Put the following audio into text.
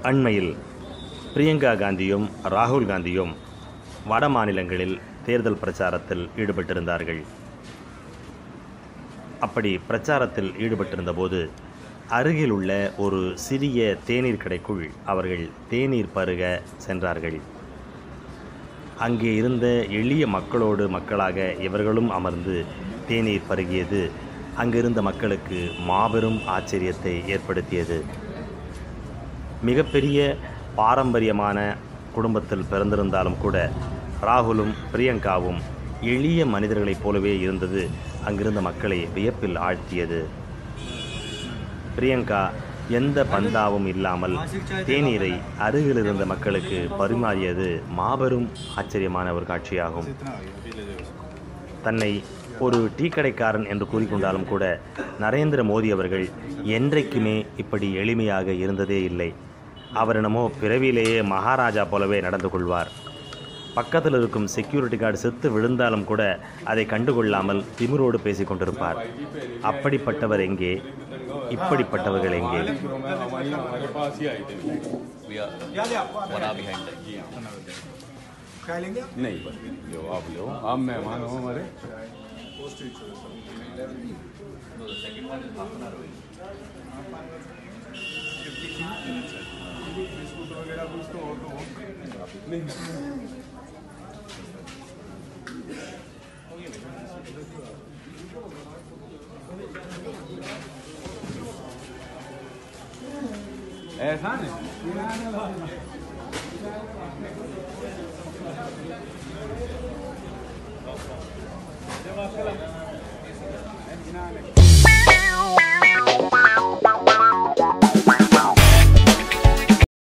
அண்மையில் பிரியங்கா காந்தியும் ராகுல் காந்தியும் வட மாநிலங்களில் தேர்தல் பிரச்சாரத்தில் ஈடுபட்டிருந்தார்கள் அப்படி பிரச்சாரத்தில் ஈடுபட்டிருந்தபோது அருகில் உள்ள ஒரு சிறிய தேநீர் கடைக்குள் அவர்கள் தேநீர் பருக சென்றார்கள் அங்கே இருந்த எளிய மக்களோடு மக்களாக இவர்களும் அமர்ந்து தேநீர் பருகியது அங்கிருந்த மக்களுக்கு மாபெரும் ஆச்சரியத்தை ஏற்படுத்தியது மிகப்பெரிய பாரம்பரியமான குடும்பத்தில் பிறந்திருந்தாலும் கூட ராகுலும் பிரியங்காவும் எளிய மனிதர்களைப் போலவே இருந்தது அங்கிருந்த மக்களை வியப்பில் ஆழ்த்தியது பிரியங்கா எந்த பந்தாவும் இல்லாமல் தேநீரை அருகில் இருந்த மக்களுக்கு பரிமாறியது மாபெரும் ஆச்சரியமான ஒரு காட்சியாகும் தன்னை ஒரு டீ கடைக்காரன் என்று கூறிக்கொண்டாலும் கூட நரேந்திர மோடி அவர்கள் என்றைக்குமே இப்படி எளிமையாக இருந்ததே இல்லை அவர் என்னமோ பிறவியிலேயே மகாராஜா போலவே நடந்து கொள்வார் பக்கத்தில் இருக்கும் செக்யூரிட்டி கார்டு செத்து விழுந்தாலும் கூட அதை கண்டுகொள்ளாமல் திமிரோடு பேசிக் கொண்டிருப்பார் அப்படிப்பட்டவர் எங்கே இப்படிப்பட்டவர்கள் எங்கே हमारे पास ही आए थे We are one hour behind them. नहीं लो आप लो आप मेहमान हो हमारे ऐसा नहीं Wow, wow, wow, wow.